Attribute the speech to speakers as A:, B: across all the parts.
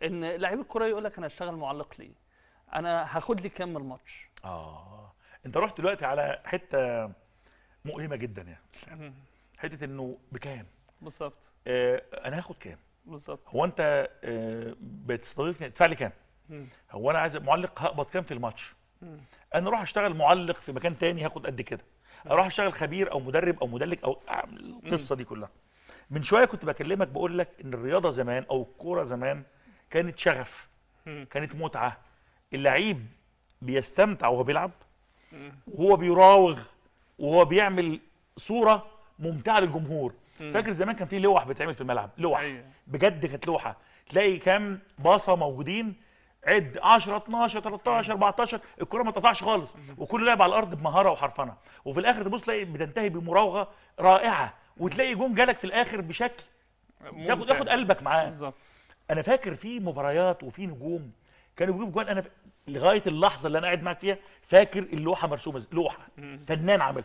A: ان لعيب الكوره يقول لك انا هشتغل معلق ليه انا هاخد لي كام من الماتش
B: اه انت رحت دلوقتي على حته مؤلمه جدا يا اسلام حته انه بكام
A: بالظبط
B: آه انا هاخد كام
A: بالظبط
B: هو انت آه بتستضيفني تدفع لي كام
A: مم.
B: هو انا عايز معلق هقبض كام في الماتش انا اروح اشتغل معلق في مكان تاني هاخد قد كده اروح اشتغل خبير او مدرب او مدلك او أعمل القصه دي كلها من شويه كنت بكلمك بقول لك ان الرياضه زمان او الكوره زمان كانت شغف
A: مم.
B: كانت متعه اللعيب بيستمتع وهو بيلعب وهو بيراوغ وهو بيعمل صوره ممتعه للجمهور فاكر زمان كان في لوح بتعمل في الملعب لوح
A: أيوة.
B: بجد كانت لوحه تلاقي كام باصه موجودين عد 10 12 13 14 الكره ما اتقطعش خالص وكل لاعب على الارض بمهاره وحرفنه وفي الاخر تبص تلاقي بتنتهي بمراوغه رائعه وتلاقي جون جالك في الاخر بشكل تاخد
A: ممتع.
B: ياخد قلبك معاه
A: بالظبط
B: انا فاكر في مباريات وفي نجوم كانوا بيجيبوا جوان انا ف... لغايه اللحظه اللي انا قاعد معاك فيها فاكر اللوحه مرسومه إزاي. لوحه فنان عمل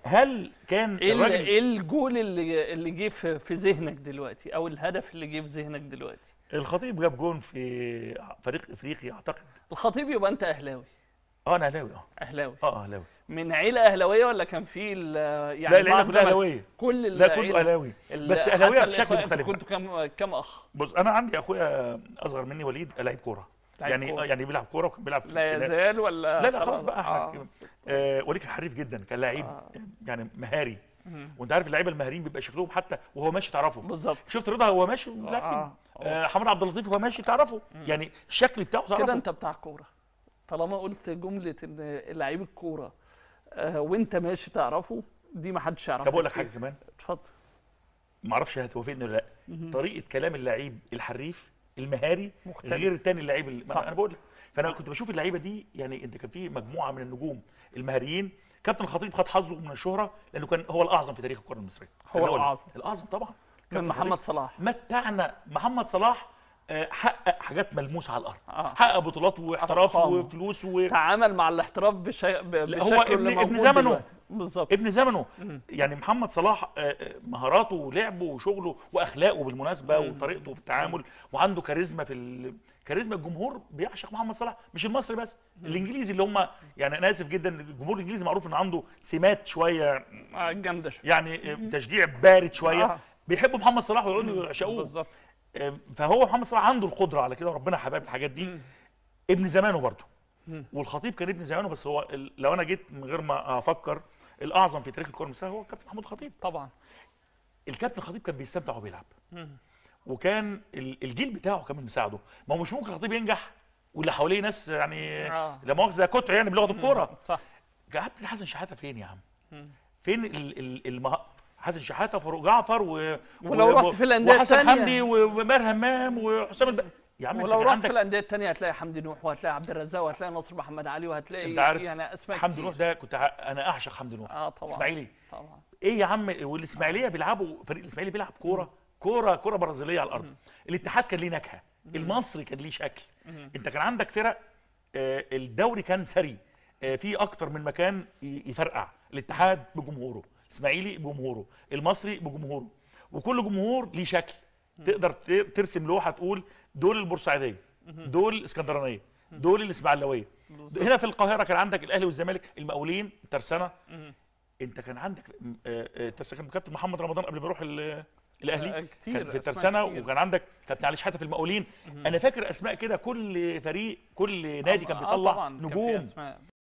B: هل كان
A: ايه ال-
B: الراجل
A: ايه الجول اللي اللي جه في في ذهنك دلوقتي او الهدف اللي جه في ذهنك دلوقتي
B: الخطيب جاب جون في فريق افريقي اعتقد
A: الخطيب يبقى انت اهلاوي
B: اه انا اهلاوي اه
A: اهلاوي
B: اه اهلاوي
A: من عيله اهلاويه ولا كان في ال- يعني
B: لا العيله
A: بعض
B: كلها
A: زمن-
B: اهلاويه
A: كل
B: لا كله
A: العيلة.
B: اهلاوي
A: ال-
B: بس
A: حتى
B: اهلاويه
A: الإخوة-
B: بشكل
A: انتوا
B: مختلف
A: كنتوا كام كام اخ
B: بص انا عندي اخويا اصغر مني وليد لعيب كوره
A: لعيب
B: يعني
A: كورة.
B: آه يعني بيلعب كوره وكان بيلعب في
A: لا
B: في-
A: يزال ولا
B: لا لا خلاص بقى
A: آه.
B: احنا آه وليد كان حريف جدا كان لعيب
A: آه.
B: يعني مهاري وانت عارف اللعيبه المهاريين بيبقى شكلهم حتى وهو ماشي تعرفه
A: بالظبط
B: شفت رضا هو ماشي لكن
A: آه.
B: آه حمد عبد اللطيف وهو ماشي تعرفه يعني الشكل بتاعه
A: كده
B: تعرفه
A: انت بتاع كوره طالما قلت جمله ان لعيب الكوره آه وانت ماشي تعرفه دي ما حدش يعرفها
B: طب اقول لك حاجه كمان
A: اتفضل
B: ما اعرفش هتوافقني ولا لا طريقه كلام اللعيب الحريف المهاري
A: مختلف.
B: غير التاني اللعيب اللي
A: صح.
B: انا بقول لك فانا كنت بشوف اللعيبه دي يعني انت كان في مجموعه من النجوم المهاريين كابتن الخطيب خد حظه من الشهره لانه كان هو الاعظم في تاريخ الكره المصريه
A: هو
B: خليني أقول لك.
A: الأعظم.
B: الاعظم طبعا
A: من
B: كابتن
A: محمد
B: الخطيب
A: صلاح
B: متعنا محمد صلاح آه، حقق حاجات ملموسه على الارض
A: آه.
B: حقق بطولات واحتراف
A: أرقام.
B: وفلوس و...
A: تعامل مع الاحتراف بشيء ب-
B: لا،
A: بشكل
B: هو
A: اللي
B: ابن- ابن
A: موجود
B: زمنه.
A: دلوقتي. بالظبط
B: ابن زمنه يعني محمد صلاح آه، آه، مهاراته ولعبه وشغله واخلاقه بالمناسبه وطريقته في التعامل وعنده كاريزما في ال... كاريزما الجمهور بيعشق محمد صلاح مش المصري بس الانجليزي اللي هم يعني انا اسف جدا الجمهور الانجليزي معروف ان عنده سمات شويه
A: آه، جامده شوية.
B: يعني آه، تشجيع بارد شويه
A: آه.
B: بيحبوا محمد صلاح ويقعدوا يعشقوه
A: بالظبط
B: آه، فهو محمد صلاح عنده القدره على كده وربنا حباب الحاجات دي ابن زمانه برضه والخطيب كان ابن زمانه بس هو ال- لو انا جيت من غير ما افكر الاعظم في تاريخ الكره المصريه هو الكابتن محمود الخطيب
A: طبعا
B: الكابتن الخطيب كان بيستمتع وهو بيلعب وكان ال- الجيل بتاعه كمان مساعده ما هو مش ممكن الخطيب ينجح واللي حواليه ناس يعني
A: آه.
B: لا مؤاخذه كتر يعني بلغه الكوره
A: صح
B: كابتن حسن شحاته فين يا عم فين ال ال المه... حسن شحاته وفاروق جعفر و...
A: ولو
B: و...
A: رحت في الأندية
B: وحسن
A: التانية.
B: حمدي و- وماهر همام وحسام الب... يا عم انت
A: ولو
B: كان
A: رحت
B: عندك
A: في الانديه الثانيه هتلاقي حمدي نوح وهتلاقي عبد الرزاق وهتلاقي نصر محمد علي وهتلاقي
B: انت عارف
A: يعني اسماء
B: حمدي
A: كتير.
B: نوح ده كنت ع... انا اعشق حمدي نوح
A: اه طبعا
B: اسماعيلي
A: طبعا
B: ايه يا عم والاسماعيليه بيلعبوا فريق الاسماعيلي بيلعب كوره كوره كوره برازيليه على الارض الاتحاد كان ليه نكهه المصري كان ليه شكل انت كان عندك فرق آه، الدوري كان ثري آه، في اكتر من مكان ي- يفرقع الاتحاد بجمهوره الاسماعيلي بجمهوره المصري بجمهوره وكل جمهور ليه شكل تقدر ت- ترسم لوحه تقول دول البورسعيديه دول الاسكندرانيه دول الاسماعيلاويه هنا في القاهره كان عندك الاهلي والزمالك المقاولين ترسانه انت كان عندك آه، آه، ترسانة كان كابتن محمد رمضان قبل ما يروح ال- الاهلي
A: آه، كتير،
B: كان في
A: أسماء
B: الترسانه
A: كتير.
B: وكان عندك كابتن علي شحاته في المقاولين انا فاكر اسماء كده كل فريق كل نادي كان
A: آه،
B: بيطلع
A: طبعاً، كان في
B: نجوم
A: أسماء.